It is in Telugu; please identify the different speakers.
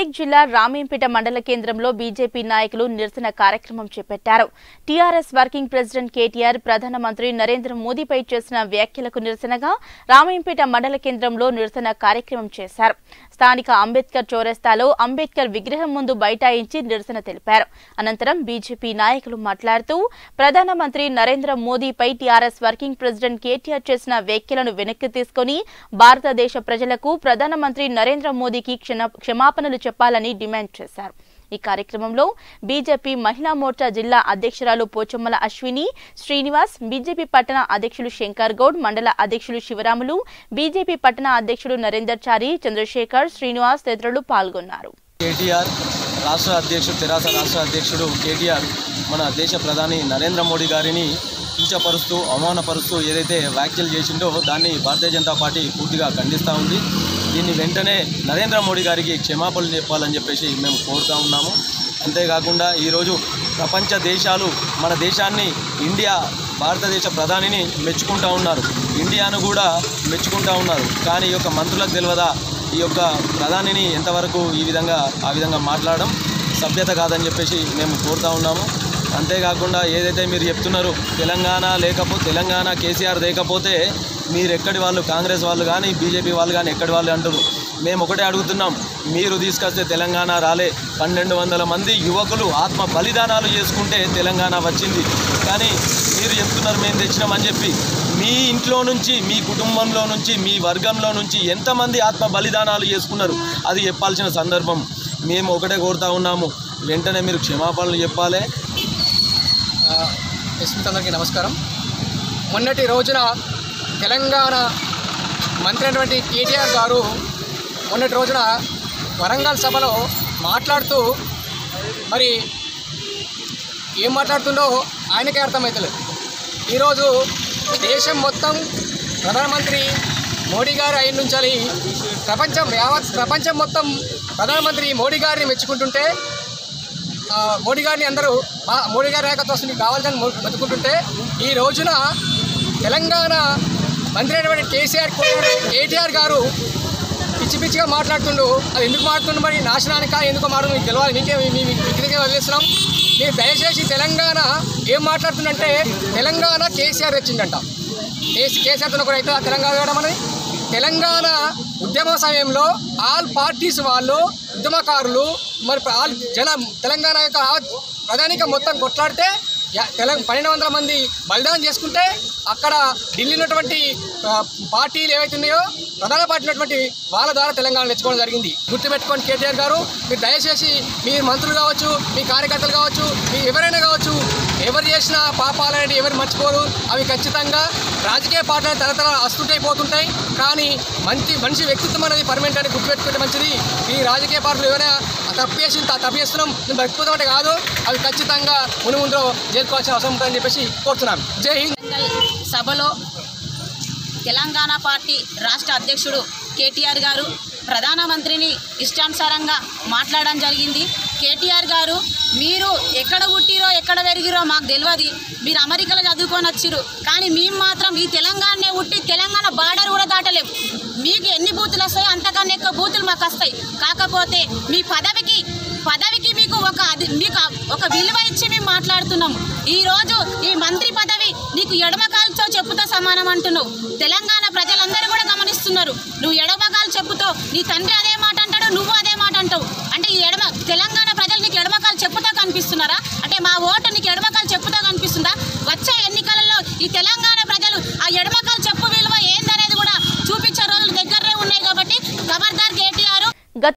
Speaker 1: మెదక్ జిల్లా రామేంపేట మండల కేంద్రంలో బీజేపీ నాయకులు నిరసన కార్యక్రమం చేపట్టారు టీఆర్ఎస్ వర్కింగ్ ప్రెసిడెంట్ కేటీఆర్ ప్రధానమంత్రి నరేంద్ర మోదీపై చేసిన వ్యాఖ్యలకు నిరసనగా రామేంపేట మండల కేంద్రంలో నిరసన కార్యక్రమం చేశారు స్థానిక అంబేద్కర్ చౌరస్తాలో అంబేద్కర్ విగ్రహం ముందు బైఠాయించి నిరసన తెలిపారు అనంతరం బీజేపీ నాయకులు మాట్లాడుతూ ప్రధానమంత్రి నరేంద్ర మోదీపై టీఆర్ఎస్ వర్కింగ్ ప్రెసిడెంట్ కేటీఆర్ చేసిన వ్యాఖ్యలను వెనక్కి తీసుకుని భారతదేశ ప్రజలకు ప్రధానమంత్రి నరేంద్ర మోదీకి క్షణ- క్షమాపణలు చెప్పాలని డిమాండ్ చేశారు ఈ కార్యక్రమంలో బీజేపీ మహిళా మోర్చా జిల్లా అధ్యక్షురాలు పోచమ్మల అశ్విని శ్రీనివాస్ బీజేపీ పట్టణ అధ్యక్షులు శంకర్ గౌడ్ మండల అధ్యక్షులు శివరాములు బీజేపీ పట్టణ అధ్యక్షుడు నరేందర్ చారి చంద్రశేఖర్ శ్రీనివాస్ తదితరులు పాల్గొన్నారు
Speaker 2: కేటీఆర్ రాష్ట్ర అధ్యక్షుడు తెరాస రాష్ట్ర అధ్యక్షుడు కేటీఆర్ మన దేశ ప్రధాని నరేంద్ర మోడీ గారిని కించపరుస్తూ అవమానపరుస్తూ ఏదైతే వ్యాఖ్యలు చేసిండో దాన్ని భారతీయ జనతా పార్టీ పూర్తిగా ఖండిస్తూ ఉంది దీన్ని వెంటనే నరేంద్ర మోడీ గారికి క్షమాపణలు చెప్పాలని చెప్పేసి మేము కోరుతా ఉన్నాము అంతేకాకుండా ఈరోజు ప్రపంచ దేశాలు మన దేశాన్ని ఇండియా భారతదేశ ప్రధానిని మెచ్చుకుంటా ఉన్నారు ఇండియాను కూడా మెచ్చుకుంటా ఉన్నారు కానీ ఈ యొక్క మంత్రులకు తెలియదా ఈ యొక్క ప్రధానిని ఎంతవరకు ఈ విధంగా ఆ విధంగా మాట్లాడడం సభ్యత కాదని చెప్పేసి మేము కోరుతా ఉన్నాము అంతేకాకుండా ఏదైతే మీరు చెప్తున్నారు తెలంగాణ లేకపోతే తెలంగాణ కేసీఆర్ లేకపోతే మీరు ఎక్కడి వాళ్ళు కాంగ్రెస్ వాళ్ళు కానీ బీజేపీ వాళ్ళు కానీ ఎక్కడి వాళ్ళు అంటారు మేము ఒకటే అడుగుతున్నాం మీరు తీసుకొస్తే తెలంగాణ రాలే పన్నెండు వందల మంది యువకులు ఆత్మ బలిదానాలు చేసుకుంటే తెలంగాణ వచ్చింది కానీ మీరు చెప్తున్నారు మేము తెచ్చినామని చెప్పి మీ ఇంట్లో నుంచి మీ కుటుంబంలో నుంచి మీ వర్గంలో నుంచి ఎంతమంది ఆత్మ బలిదానాలు చేసుకున్నారు అది చెప్పాల్సిన సందర్భం మేము ఒకటే కోరుతా ఉన్నాము వెంటనే మీరు క్షమాపణలు చెప్పాలి
Speaker 3: అందరికీ నమస్కారం మొన్నటి రోజున తెలంగాణ మంత్రి అయినటువంటి కేటీఆర్ గారు మొన్నటి రోజున వరంగల్ సభలో మాట్లాడుతూ మరి ఏం మాట్లాడుతుండో ఆయనకే అర్థమవుతలేదు ఈరోజు దేశం మొత్తం ప్రధానమంత్రి మోడీ గారు అయిన నుంచి ప్రపంచం యావత్ ప్రపంచం మొత్తం ప్రధానమంత్రి మోడీ గారిని మెచ్చుకుంటుంటే ఆ, మోడీ గారిని అందరూ ఆ, మోడీ గారి నాయకత్వం కావాలని మొ- బతుకుంటుంటే ఈ రోజున తెలంగాణ మంత్రి అయినటువంటి కేసీఆర్ కొడుకు కేటీఆర్ గారు పిచ్చి పిచ్చిగా మాట్లాడుతుండు అది ఎందుకు మాట్లాడుతుండు మరి నాశనానికా ఎందుకు మాట్లాడు మీకు తెలియాలి మీకే మీ మీ- మీకే వదిలేస్తున్నాం మీరు దయచేసి తెలంగాణ ఏం మాట్లాడుతుందంటే తెలంగాణ కేసీఆర్ తెచ్చిందంట కేసీ కేసీఆర్ కూడా అయితే తెలంగాణ వేయడం అనేది తెలంగాణ ఉద్యమ సమయంలో ఆల్ పార్టీస్ వాళ్ళు ఉద్యమకారులు మరి ఆల్ జన తెలంగాణ యొక్క ప్రధానిక మొత్తం కొట్లాడితే యా- తెలంగాణ పన్నెండు వందల మంది బలిదానం చేసుకుంటే అక్కడ ఢిల్లీ ఉన్నటువంటి ఆ, పార్టీలు ఏవైతే ఉన్నాయో ప్రధాన పార్టీ ఉన్నటువంటి వాళ్ళ ద్వారా తెలంగాణ తెచ్చుకోవడం జరిగింది గుర్తుపెట్టుకోండి కేటీఆర్ గారు మీరు దయచేసి మీ మంత్రులు కావచ్చు మీ కార్యకర్తలు కావచ్చు మీ ఎవరైనా కావచ్చు ఎవరు చేసిన పాపాలనేవి ఎవరు మర్చిపోరు అవి ఖచ్చితంగా రాజకీయ పార్టీలు తరతర వస్తుంటాయి పోతుంటాయి కానీ మంచి మనిషి వ్యక్తిత్వం అనేది పర్మనెంట్ అని గుర్తుపెట్టుకుంటే మంచిది ఈ రాజకీయ పార్టీలు ఎవరైనా తప్పు చేసి తప్పు చేస్తున్నాం మేము బతుకుతాం అంటే కాదు అవి ఖచ్చితంగా మును ముందు చేరుకోవాల్సిన అవసరం ఉంటుందని చెప్పేసి కోరుతున్నాం జై హింద్
Speaker 4: వరంగల్ సభలో తెలంగాణ పార్టీ రాష్ట్ర అధ్యక్షుడు కేటీఆర్ గారు ప్రధానమంత్రిని ఇష్టానుసారంగా మాట్లాడడం జరిగింది కేటీఆర్ గారు మీరు ఎక్కడ పుట్టిరో ఎక్కడ పెరిగిరో మాకు తెలియదు మీరు అమెరికాలో చదువుకొని వచ్చిర్రు కానీ మేము మాత్రం ఈ తెలంగాణనే పుట్టి తెలంగాణ బార్డర్ కూడా దాటలేము మీకు ఎన్ని బూతులు వస్తాయో అంతకన్నా ఎక్కువ బూతులు మాకు వస్తాయి కాకపోతే మీ పదవికి పదవికి మీకు ఒక అది మీకు ఒక విలువ ఇచ్చి మేము మాట్లాడుతున్నాము ఈ రోజు ఈ మంత్రి పదవి నీకు ఎడమకాలతో చెప్పుతో సమానం అంటున్నావు తెలంగాణ ప్రజలందరూ కూడా గమనిస్తున్నారు నువ్వు ఎడమకాలు చెప్పుతో నీ తండ్రి అదే మాట అంటాడు నువ్వు అదే మాట అంటావు అంటే ఈ ఎడమ తెలంగాణ ప్రజలు నీకు ఎడమకాలు చెప్పుతో కనిపిస్తున్నారా అంటే మా ఓటు నీకు ఎడమకాలు చెప్పుతో కనిపిస్తుందా వచ్చే ఎన్నికలలో ఈ తెలంగాణ ప్రజలు ఆ ఎడమకాలు